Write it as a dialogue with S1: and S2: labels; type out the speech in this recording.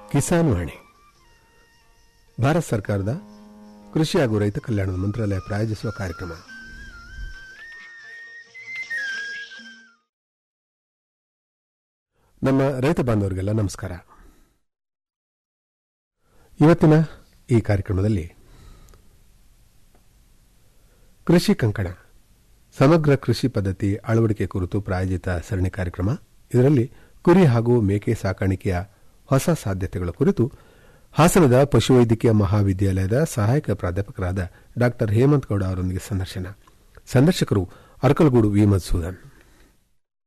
S1: ಕಿಸಾನ್ ವಾಣಿ ಭಾರತ ಸರ್ಕಾರದ ಕೃಷಿ ಹಾಗೂ ರೈತ ಕಲ್ಯಾಣದ ಮಂತ್ರಾಲಯ ಪ್ರಾಯೋಜಿಸುವ ಕಾರ್ಯಕ್ರಮ ನಮ್ಮ ರೈತ ಬಾಂಧವರಿಗೆಲ್ಲ ನಮಸ್ಕಾರ ಇವತ್ತಿನ ಈ ಕಾರ್ಯಕ್ರಮದಲ್ಲಿ ಕೃಷಿ ಕಂಕಣ ಸಮಗ್ರ ಕೃಷಿ ಪದ್ಧತಿ ಅಳವಡಿಕೆ ಕುರಿತು ಪ್ರಾಯೋಜಿತ ಸರಣಿ ಕಾರ್ಯಕ್ರಮ ಇದರಲ್ಲಿ ಕುರಿ ಹಾಗೂ ಮೇಕೆ ಸಾಕಾಣಿಕೆಯ ಹೊಸ ಸಾಧ್ಯತೆಗಳ ಕುರಿತು ಹಾಸನದ ಪಶುವೈದ್ಯಕೀಯ ಮಹಾವಿದ್ಯಾಲಯದ ಸಹಾಯಕ ಪ್ರಾಧ್ಯಾಪಕರಾದ ಡಾ ಹೇಮಂತ್ ಗೌಡ ಅವರೊಂದಿಗೆ ಸಂದರ್ಶನ ಸಂದರ್ಶಕರು ಅರಕಲಗೂಡು ವಿ ಮಧುಸೂದನ್